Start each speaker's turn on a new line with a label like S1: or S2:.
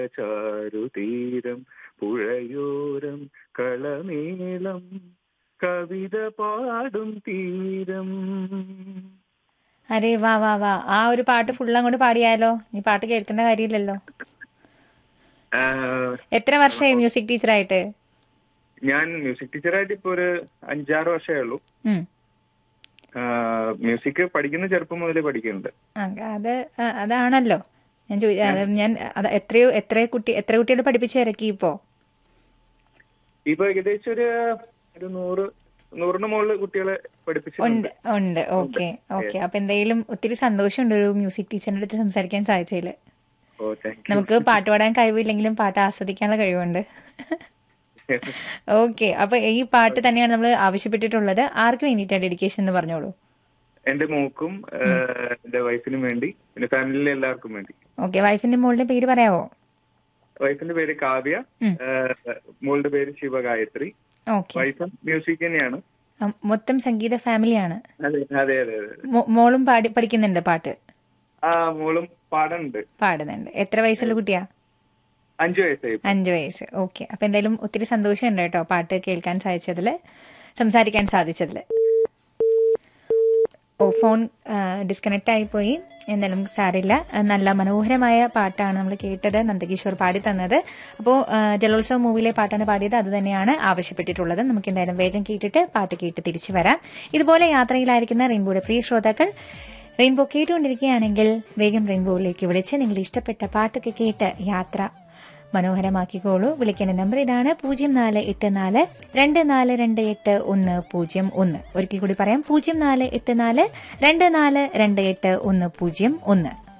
S1: ചാരുതീരം പുഴയോരം കളമേളം കവിത പാടും തീരം
S2: അരേ വാ വാ വാ ആ ഒരു പാട്ട് ഫുൾ അങ്ങോട്ട് പാടിയാലോ നീ പാട്ട് കേൾക്കേണ്ട കാര്യമില്ലല്ലോ
S1: ആ,
S2: എത്ര വർഷമായി മ്യൂസിക് ടീച്ചറായിട്ട്
S1: ഞാൻ മ്യൂസിക് ടീച്ചറായിട്ട് ഇപ്പൊ ഒരു അഞ്ചാറ് വർഷമേ ഉള്ളൂ
S2: ഉം.
S1: ആ, മ്യൂസിക് പഠിക്കുന്ന ചെറുപ്പം മുതലേ പഠിക്കുന്നുണ്ട്
S2: ആ, അത് ആ, അതാണല്ലോ ഞാൻ ചോദി അത് ഞാൻ അത് എത്രയോ എത്ര കുട്ടി എത്ര കുട്ടികളെ പഠിപ്പിച്ച് ഇറക്കി ഇപ്പോ
S1: ഇപ്പൊ ഏകദേശം ഒരു ഒരു നൂറ് നൂറിന് മുകളിൽ കുട്ടികളെ പഠിപ്പിച്ചിട്ടുണ്ട്
S2: ഉണ്ട് ഉണ്ട് ഓക്കെ ഓക്കെ അപ്പൊ എന്തായാലും ഒത്തിരി സന്തോഷമുണ്ട് ഒരു മ്യൂസിക് ടീച്ചറിന്റെ അടുത്ത് സംസാരിക്കാൻ സാധിച്ചതില്
S1: ഓ താങ്ക്
S2: നമുക്ക് പാട്ട് പാടാൻ കഴിവില്ലെങ്കിലും പാട്ട് ആസ്വദിക്കാനുള്ള കഴിവുണ്ട്
S1: യു
S2: ഓക്കെ അപ്പൊ ഈ പാട്ട് തന്നെയാണ് നമ്മൾ ആവശ്യപ്പെട്ടിട്ടുള്ളത് ആർക്ക് വേണ്ടിയിട്ടാണ് ഡെഡിക്കേഷൻ എന്ന് പറഞ്ഞോളൂ
S1: എന്റെ മോക്കും ആ, എന്റെ വൈഫിനും വേണ്ടി പിന്നെ ഫാമിലിയിലെ എല്ലാവർക്കും വേണ്ടി
S2: ഓക്കെ വൈഫിന്റെ മോളുടെ പേര് പറയാവോ
S1: വൈഫിന്റെ പേര് കാവ്യ
S2: ഉം.
S1: ആ, മോളുടെ പേര് ശിവഗായത്രി
S2: ഓക്കെ
S1: വൈഫും മ്യൂസിക് തന്നെയാണ്
S2: മൊത്തം സംഗീത ഫാമിലിയാണ്
S1: അതെ അതെ അതെ അതെ
S2: മോ- മോളും പാടി പഠിക്കുന്നുണ്ട് പാട്ട്
S1: ആ മോളും പാടുന്നുണ്ട്
S2: പാടുന്നുണ്ട് എത്ര വയസ്സുള്ള കുട്ടിയാ
S1: അഞ്ചു വയസ്സായി
S2: അഞ്ച് വയസ്സ് ഓക്കെ അപ്പൊ എന്തായാലും ഒത്തിരി സന്തോഷമുണ്ട് കേട്ടോ പാട്ട് കേൾക്കാൻ സാധിച്ചതില് സംസാരിക്കാൻ സാധിച്ചതില് ഓ ഫോൺ ഡിസ്കണക്ട് ആയിപ്പോയി എന്തായാലും സാരില്ല ആ, നല്ല മനോഹരമായ പാട്ടാണ് നമ്മൾ കേട്ടത് നന്ദകിഷോർ പാടി തന്നത് അപ്പോൾ ജലോത്സവ മൂവിയിലെ പാട്ടാണ് പാടിയത് അത് തന്നെയാണ് ആവശ്യപ്പെട്ടിട്ടുള്ളത് നമുക്ക് എന്തായാലും വേഗം കേട്ടിട്ട് പാട്ട് കേട്ട് തിരിച്ചു വരാം ഇതുപോലെ യാത്രയിലായിരിക്കുന്ന റെയിൻബോയുടെ പ്രിയ ശ്രോതാക്കൾ റെയിൻബോ കേട്ടുകൊണ്ടിരിക്കുകയാണെങ്കിൽ വേഗം റെയിൻബോയിലേക്ക് വിളിച്ച് നിങ്ങൾ ഇഷ്ടപ്പെട്ട പാട്ടൊക്കെ കേട്ട് യാത്ര മനോഹരമാക്കിക്കോളൂ വിളിക്കേണ്ട നമ്പർ ഇതാണ് പൂജ്യം നാല് എട്ട് നാല് രണ്ട് നാല് രണ്ട് എട്ട് ഒന്ന് പൂജ്യം ഒന്ന് ഒരിക്കൽ കൂടി പറയാം പൂജ്യം നാല് എട്ട് നാല് രണ്ട് നാല് രണ്ട് എട്ട് ഒന്ന് പൂജ്യം ഒന്ന്